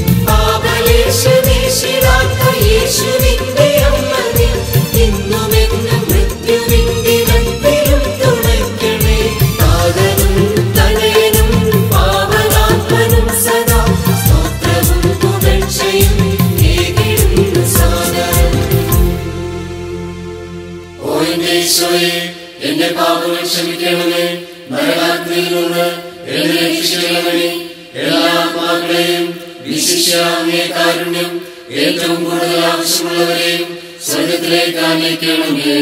പാപലേശമേശിടാത്ത യേശുവിന്റെ അമ്മനെ ഇന്നുമെന്നും മൃത്യുവിന്റെ നത്തിലും തുണയ്ക്കണേ താതനും തനയനും പാവനാത്മനും സദാ സ്തോത്രവും പുകഴ്ചയും ഏകിടുന്നു സാദരം ഓ എന്റെ ഈശോയെ എന്റെ പാപങ്ങൾ ക്ഷമിക്കണമേ മരണാഗ്നിയിൽ നിന്ന് എന്നെ രക്ഷിക്കണമേ എല്ലാ ആത്മാക്കളെയും വിശിഷ്യ അങ്ങേ കാരുണ്യം ഏറ്റവും കൂടുതൽ ആവശ്യമുള്ളവരെയും സ്വർഗത്തിലേക്ക് അനയിക്കണമേ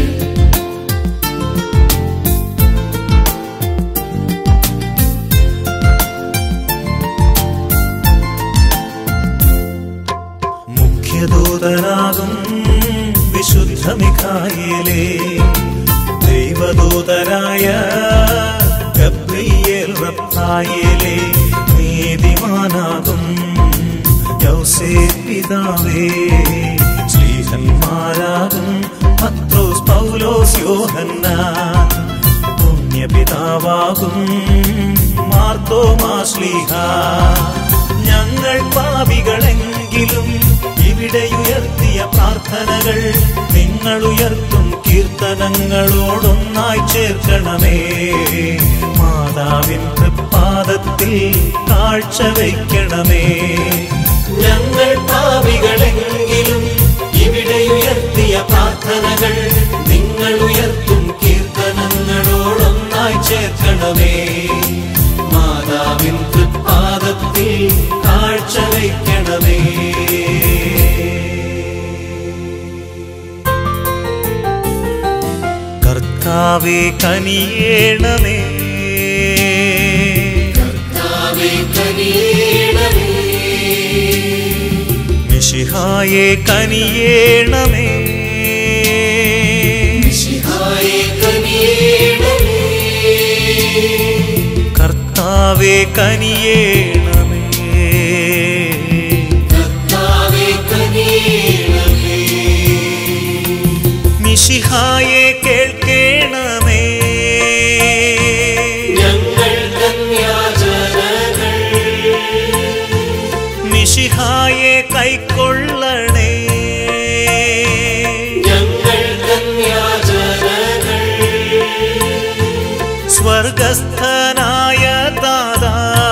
മുഖ്യദൂതനാകും വിശുദ്ധ മിഖായേലേ ദൈവദൂതരായ ഗബ്രിയേൽ റബ്ബായേലേ നീതിമാനാകും യൗസേ പിതാവേ ശ്രീഹന്മാരാകും പത്രോസ് പൗലോസ് യോഹന്നാൻ പുണ്യപിതാവാകും മാർത്തോമാശ്ലീഹ ഞങ്ങൾ പാപികളെങ്കിലും ഇവിടെ ഉയർത്തിയ പ്രാർത്ഥനകൾ നിങ്ങൾ ഉയർത്തും കീർത്തനങ്ങളോടൊന്നായി ചേർക്കണമേ മാതാവിൻ തൃപ്പാദത്തിൽ കാഴ്ചവെക്കണമേ ഞങ്ങൾ പാപികളെങ്കിലും ഇവിടെ ഉയർത്തിയ പ്രാർത്ഥനകൾ നിങ്ങൾ ഉയർത്തും കീർത്തനങ്ങളോടൊന്നായി ചേർക്കണമേ മാതാവിൻ തൃപ്പാദത്തിൽ കാഴ്ചവെക്കണമേ കർത്താവെ കനിയേണമേ കർത്താവേ കനിയേണമേ മിശിഹ മിശിഹായെ കനിയേണമേ മിശിഹായെ കനിയേണമേ കർത്താവെ കനിയേണമേ കർത്താവേ കനിയേണമേ മിശിഹായെ കേൾക്കേണമേ ഞങ്ങൾ കന്യാജനകൾ മിശിഹായെ കൈക്കൊള്ളണേ ഞങ്ങൾ കന്യാജനകൾ സ്വർഗസ്ഥനായ ദാദാ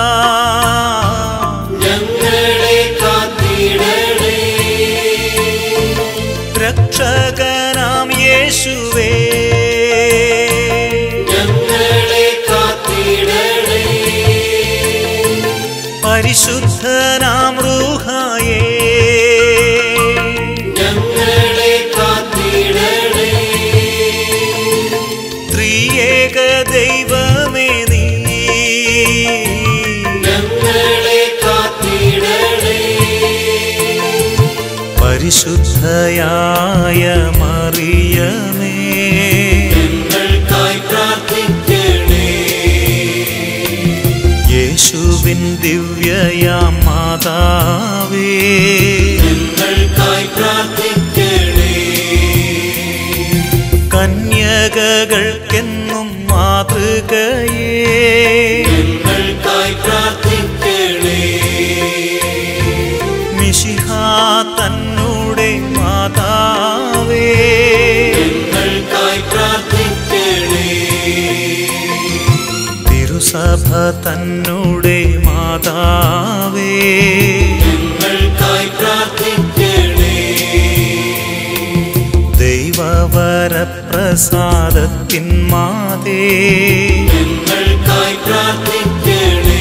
ഞങ്ങളെ കാത്തിടണേ രക്ഷകനാം യേശുവേ ഞങ്ങളെ കാത്തിടണേ പരിശുദ്ധനാം റൂഹായേ ഞങ്ങളെ കാത്തിടണേ ത്രിയേക ദൈവമേ നീ ഞങ്ങളെ കാത്തിടണേ പരിശുദ്ധയായ മറിയമേ ഞങ്ങൾക്കായി പ്രാർത്ഥിക്കണേ യേശുവിൻ ദിവ്യയാം മാതാവേ ഞങ്ങൾക്കായി പ്രാർത്ഥിക്കണേ കന്യകകൾക്കെന്നും മാതൃകയേ ഞങ്ങൾക്കായി പ്രാർത്ഥിക്കണേ മിശിഹ തന്നൂടെ മാതാവേ ഞങ്ങൾക്കായി പ്രാർത്ഥിക്കണേ തിരുസഭ തന്നൂടെ മാതാവേ ഞങ്ങൾക്കായി പ്രാർത്ഥിക്കണേ ദൈവവരപ്രസാദത്തിൻ മാതേ ഞങ്ങൾക്കായി പ്രാർത്ഥിക്കണേ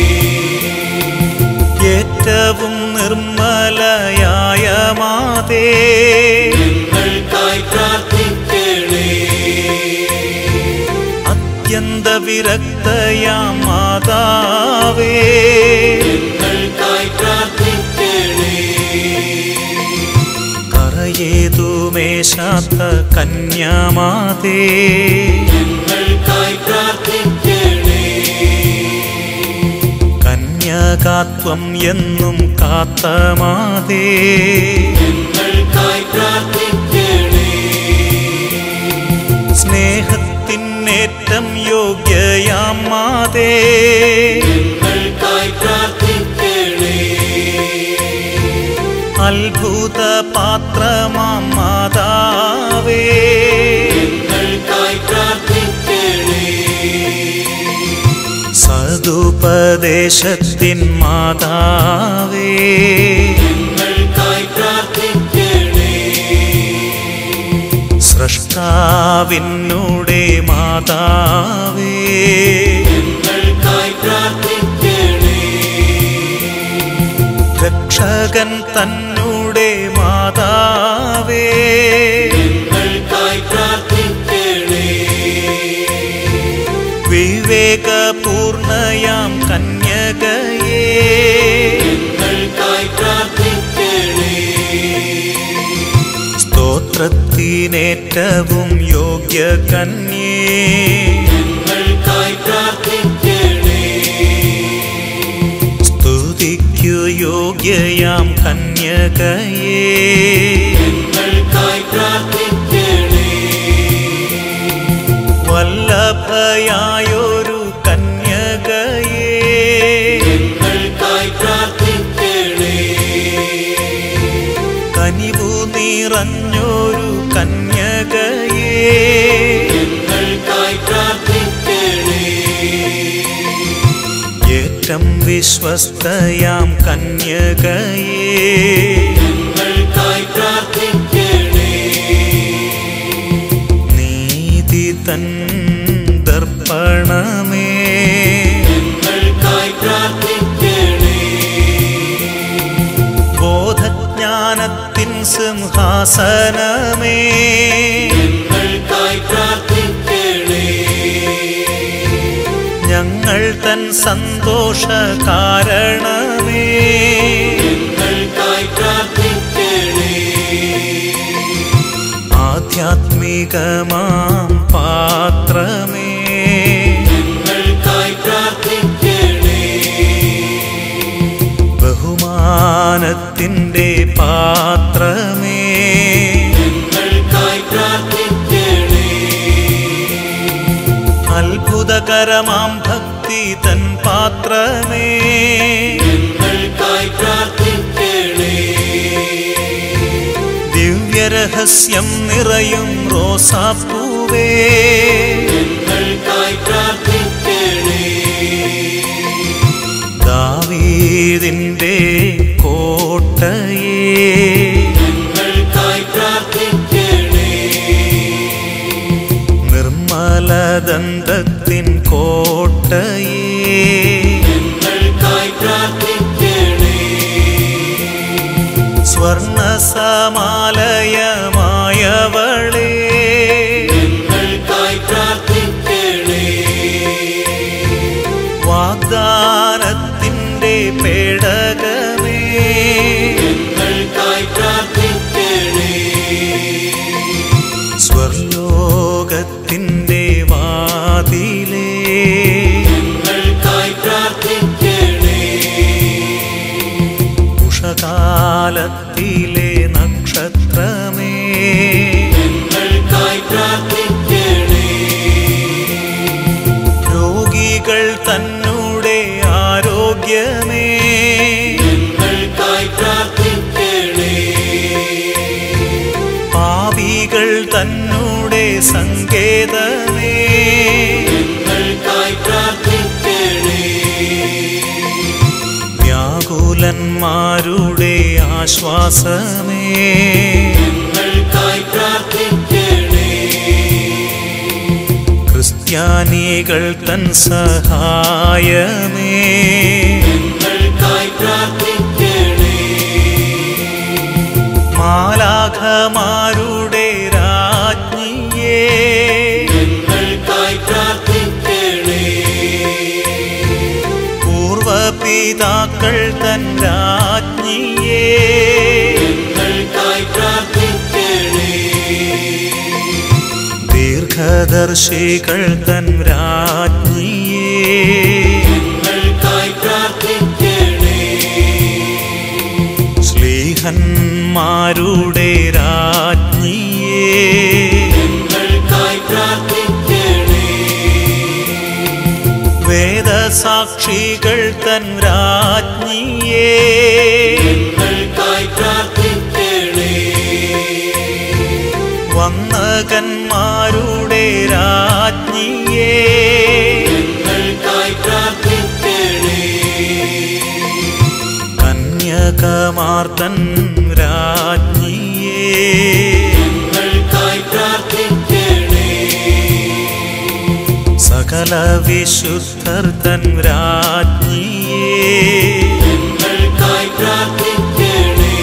ഏറ്റവും നിർമ്മലയായ മാതേ ഞങ്ങൾക്കായി പ്രാർത്ഥിക്കണേ അത്യന്ത വിരക്തയാം മാതാവേ ഞങ്ങൾക്കായി പ്രാർത്ഥിക്കണേ കറയേതുമേശാത്ത കന്യാമാതേ ഞങ്ങൾക്കായി പ്രാർത്ഥിക്കണേ കന്യകാത്വം എന്നും കാത്ത മാതേ ഞങ്ങൾക്കായി പ്രാർത്ഥിക്കണേ സ്നേഹത്തിനേറ്റം യോഗ്യയാം മാതേ ഞങ്ങൾക്കായി പ്രാർത്ഥിക്കണേ അത്ഭുത പാത്രമാം മാതാവേ ഞങ്ങൾക്കായി പ്രാർത്ഥിക്കണേ സതുപദേശത്തിൻ മാതാവേ ഞങ്ങൾക്കായി പ്രാർത്ഥിക്കണേ സൃഷ്ടാവിനുടെ മാതാവേ ഞങ്ങൾക്കായി പ്രാർത്ഥിക്കണേ രക്ഷകൻ തന്നുടെ മാതാവേ ഞങ്ങൾക്കായി പ്രാർത്ഥിക്കണേ വിവേകപൂർണയാം കന്യകയേ ഞങ്ങൾക്കായി പ്രാർത്ഥിക്കണേ സ്തോത്രത്തിനേറ്റവും യോഗ്യ കന്യേ ഞങ്ങൾക്കായി പ്രാർത്ഥിക്കണേ സ്തുതിക്കു യോഗ്യയാം കന്യകയേ ഞങ്ങൾക്കായി പ്രാർത്ഥിക്കണേ വല്ലഭയായൊരു കന്യകയേ ഞങ്ങൾക്കായി പ്രാർത്ഥിക്കണേ കനിവു നിറഞ്ഞൊരു കന്യകയേ ഞങ്ങൾക്കായി പ്രാർത്ഥിക്കണേ ഏറ്റം വിശ്വസ്തയാം കന്യകയേ ഞങ്ങൾക്കായി പ്രാർത്ഥിക്കണേ നീതി തൻ ദർപ്പണമേ ഞങ്ങൾക്കായി പ്രാർത്ഥിക്കണേ ബോധജ്ഞാനത്തിൻ സിംഹാസനമേ ഞങ്ങൾക്കായി പ്രാർത്ഥിക്കണേ ഞങ്ങൾ തൻ സന്തോഷ കാരണമേ ഞങ്ങൾക്കായി പ്രാർത്ഥിക്കണേ ധാർമ്മികമാം പാത്രമേ ഞങ്ങൾക്കായി പ്രാർത്ഥിക്കണേ ബഹുമാനത്തിൻ്റെ പാത്രമേ ഞങ്ങൾക്കായി പ്രാർത്ഥിക്കണേ അത്ഭുതകരമാം ഭക്തി തൻ പാത്രമേ ഞങ്ങൾക്കായി പ്രാർത്ഥിക്കണേ ദിവ്യരഹസ്യം നിറയും റോസാപ്പൂവേ ഞങ്ങൾക്കായി പ്രാർത്ഥിക്കണേ ദാവീദിൻ്റെ കോട്ടയേ ഞങ്ങൾക്കായി പ്രാർത്ഥിക്കണേ നിർമ്മലദന്തത്തിൻ കോട്ടയേ ഞങ്ങൾക്കായി പ്രാർത്ഥിക്കണേ സ്വർണസമാലയമായവളേ ഞങ്ങൾക്കായി പ്രാർത്ഥിക്കണേ വാഗ്ദാനത്തിൻ്റെ പേടകമേ ഞങ്ങൾക്കായി പ്രാർത്ഥിക്കണേ സ്വർലോകത്തിൻ്റെ വാതിലേ ഞങ്ങൾക്കായി പ്രാർത്ഥിക്കണേ ഉഷകാലത്തിലെ നക്ഷത്രമേ ഞങ്ങൾക്കായി പ്രാർത്ഥിക്കണേ രോഗികൾ തന്നൂടെ ആരോഗ്യമേ ഞങ്ങൾക്കായി പ്രാർത്ഥിക്കണേ പാപികൾ തന്നൂടെ സങ്കേതമേ ഞങ്ങൾക്കായി പ്രാർത്ഥിക്കണേ വ്യാകുലന്മാരുടെ ആശ്വാസമേ ഞങ്ങൾക്കായി പ്രാർത്ഥിക്കണേ ക്രിസ്ത്യാനികൾ തൻ സഹായമേ ഞങ്ങൾക്കായി പ്രാർത്ഥിക്കണേ മാലാഖമാരുടെ രാജ്ഞിയേ ഞങ്ങൾക്കായി പ്രാർത്ഥിക്കണേ പൂർവപിതാക്കൾ തൻ രാജ്ഞിയേ ഞങ്ങൾക്കായി പ്രാർത്ഥിക്കണേ ദീർഘദർശികൾ തൻ രാജ്ഞിയേ ഞങ്ങൾക്കായി പ്രാർത്ഥിക്കണേ ശ്ലീഹന്മാരുടെ രാജ്ഞിയേ ഞങ്ങൾക്കായി പ്രാർത്ഥിക്കണേ വേദസാക്ഷികൾ തൻ രാജ്ഞിയേ ഞങ്ങൾക്കായി പ്രാർത്ഥിക്കണേ വന്നകന്മാരുടെ രാജ്ഞിയേ ഞങ്ങൾക്കായി പ്രാർത്ഥിക്കണേ കന്യകമാർത്തൻ രാജ്ഞിയേ ഞങ്ങൾക്കായി പ്രാർത്ഥിക്കണേ സകല വിശുദ്ധർ തൻ രാജ്ഞിയേ ഞങ്ങൾക്കായി പ്രാർത്ഥിക്കണേ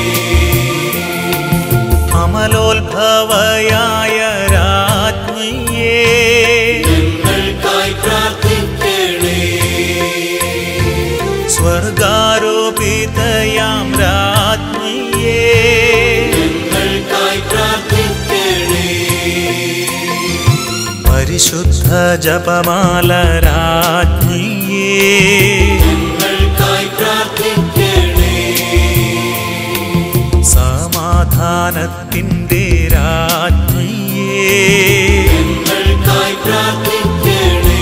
അമലോത്ഭവയായ രാജ്ഞിയേ ഞങ്ങൾക്കായി പ്രാർത്ഥിക്കണേ സ്വർഗാരോപിതയാം രാജ്ഞിയേ ഞങ്ങൾക്കായി പ്രാർത്ഥിക്കണേ പരിശുദ്ധ ജപമാല രാജ്ഞിയേ ഞങ്ങൾക്കായി പ്രാർത്ഥിക്കണേ സമാധാനത്തിൻ്റെ രാജ്ഞിയേ ഞങ്ങൾക്കായി പ്രാർത്ഥിക്കണേ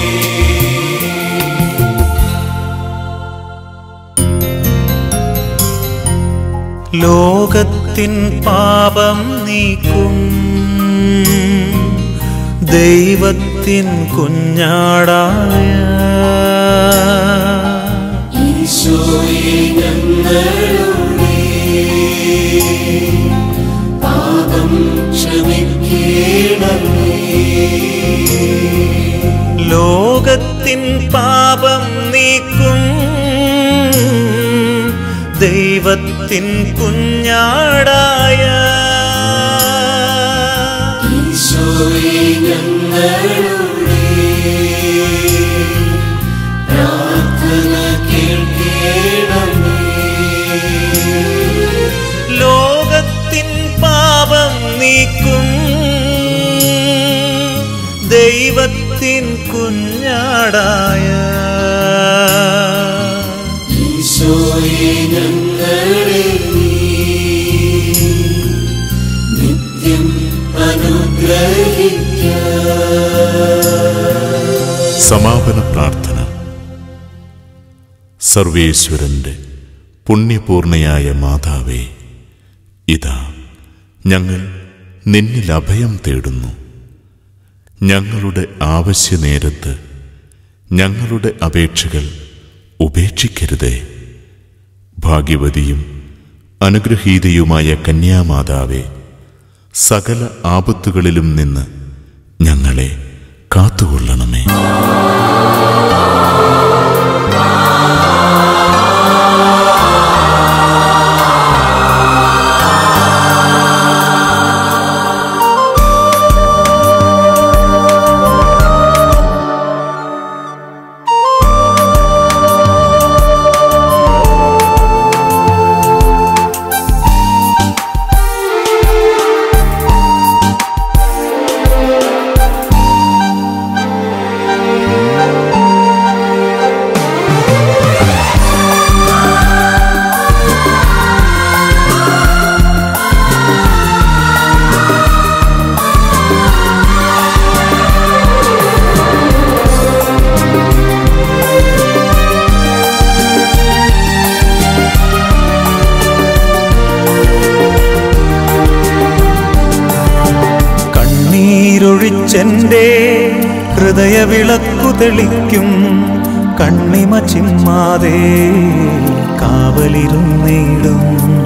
ലോകത്തിൻ പാപം നീക്കും ദൈവത്തിൻ കുഞ്ഞാടായ ഈശോയെ ഞങ്ങളുടെ പാപം ക്ഷമിക്കണമേ ലോകത്തിൻ പാപം നീക്കും ദൈവത്തിൻ കുഞ്ഞാടായ ഈശോയെ ഞങ്ങളുടെ പ്രാർത്ഥന കേൾക്കണമേ ലോകത്തിൻ പാപം നീക്കും കുഞ്ഞാടായ ഈശോയെ ഞങ്ങളെ നീ നിത്യം അനുഗ്രഹിക്ക സമാപന പ്രാർത്ഥന സർവേശ്വരന്റെ പുണ്യപൂർണയായ മാതാവേ ഇതാ ഞങ്ങൾ നിന്നിൽ അഭയം തേടുന്നു ഞങ്ങളുടെ ആവശ്യനേരത്ത് ഞങ്ങളുടെ അപേക്ഷകൾ ഉപേക്ഷിക്കരുതേ ഭാഗ്യവതിയും അനുഗ്രഹീതയുമായ കന്യാമാതാവേ സകല ആപത്തുകളിലും നിന്ന് ഞങ്ങളെ കാത്തുകൊള്ളണമേ കണ്ണീരൊഴിച്ചെന്റെ ഹൃദയവിളക്കു തെളിക്കും കണ്ണിമ ചിമ്മാതെ കാവലിരുന്നിടും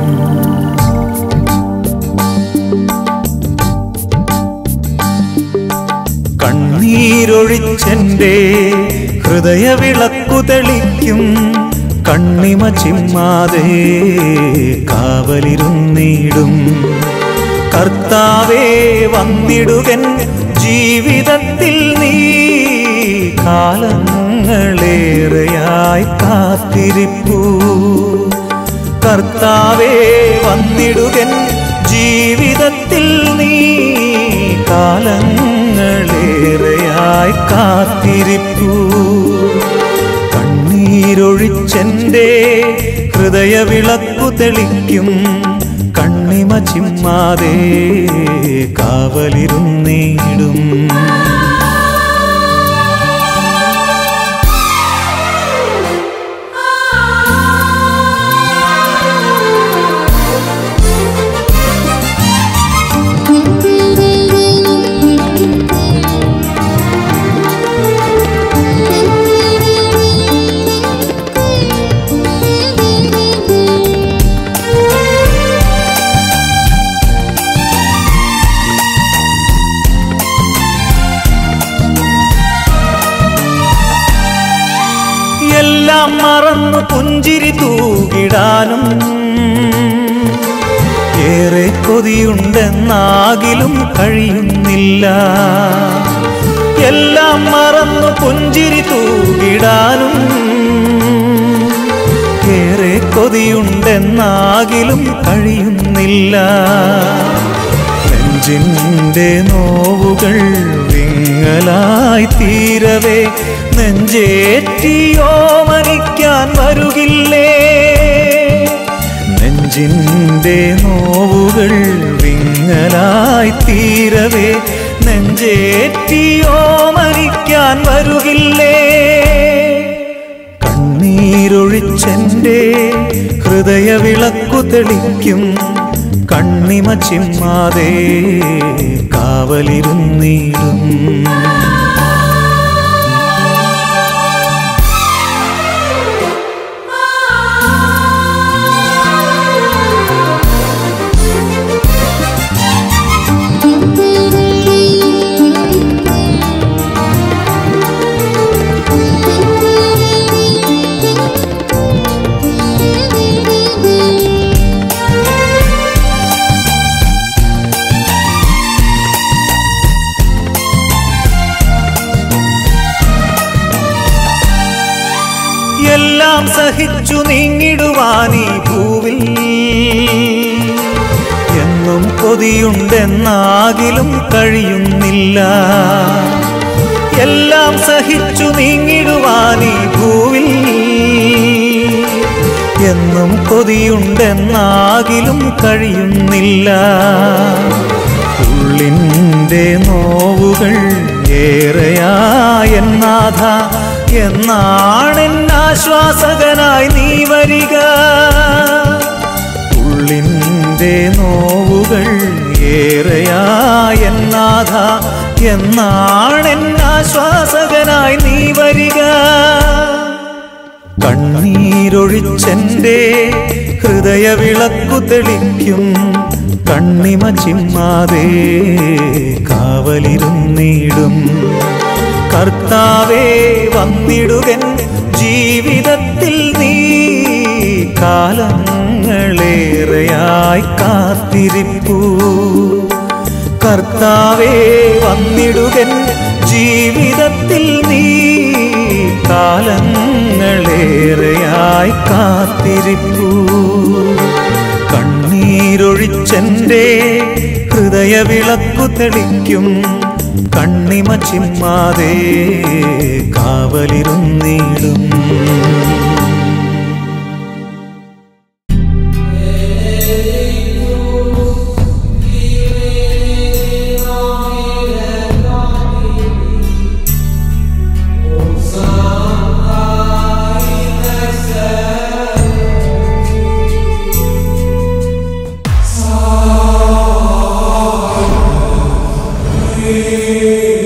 കണ്ണീരൊഴിച്ചെന്റെ ഹൃദയവിളക്കു തെളിക്കും കണ്ണിമ ചിമ്മാതെ കാവലിരുന്നിടും കർത്താവേ വന്നിടുകൻ ജീവിതത്തിൽ നീ കാലങ്ങളേറെയായി കാത്തിരിപ്പൂ കർത്താവേ വന്നിടുകൻ ജീവിതത്തിൽ നീ കാലങ്ങളേറെയായി കാത്തിരിപ്പൂ കണ്ണീരൊഴിച്ചെന്റെ ഹൃദയവിളക്കു തെളിക്കും കണ്ണിമ ചിമ്മാതെ കാവലിരുന്നിടും എല്ലാം മറന്നു പുഞ്ചിരി തൂകിടാനും ഏറെ കൊതിയുണ്ടെന്നാകിലും കഴിയുന്നില്ല എല്ലാം മറന്നു പുഞ്ചിരി തൂകിടാനും ഏറെ കൊതിയുണ്ടെന്നാകിലും കഴിയുന്നില്ല നെഞ്ചിൻ്റെ നോവുകൾ വിങ്ങലായി തീരവേ നെഞ്ചേറ്റിയോ മനിക്കാൻ വരുകില്ലേ നെഞ്ചിൻ്റെ നോവുകൾ വിങ്ങലായി തീരവേ നെഞ്ചേറ്റിയോ മരിക്കാൻ വരുകില്ലേ കണ്ണീരൊഴിച്ചെന്റെ ഹൃദയവിളക്കു തെളിക്കും കണ്ണിമ ചിമ്മാതെ കാവലിരുന്നിടും എല്ലാം സഹിച്ചു നീങ്ങിടുവാനീ ഭൂവിൽ എന്നും കൊതിയുണ്ടെന്നാകിലും കഴിയുന്നില്ല എല്ലാം സഹിച്ചു നീങ്ങിടുവാനീ ഭൂവിൽ എന്നും കൊതിയുണ്ടെന്നാകിലും കഴിയുന്നില്ല ഉള്ളിൻ്റെ നോവുകൾ ഏറെയായെന്നാഥ എന്നാണെന്നാശ്വാസകനായി നീ വരിക ഉള്ളിൻ്റെ നോവുകൾ ഏറെയായെന്നാഥ എന്നാണെന്നാശ്വാസകനായി നീ വരിക കണ്ണീരൊഴിച്ചെന്റെ ഹൃദയവിളക്കു തെളിക്കും കണ്ണിമ ചിമ്മാതെ കാവലിരുന്നിടും കർത്താവേ വന്നിടുകൻ ജീവിതത്തിൽ നീ കാലങ്ങളേറെയായി കാത്തിരിപ്പൂ കർത്താവേ വന്നിടുകൻ ജീവിതത്തിൽ നീ കാലങ്ങളേറെയായി കാത്തിരിപ്പൂ കണ്ണീരൊഴിച്ചെന്റെ ഹൃദയവിളക്കു തെളിക്കും കണ്ണിമ ചിമ്മാതെ കാവലിരുന്നിടും യേശുവേ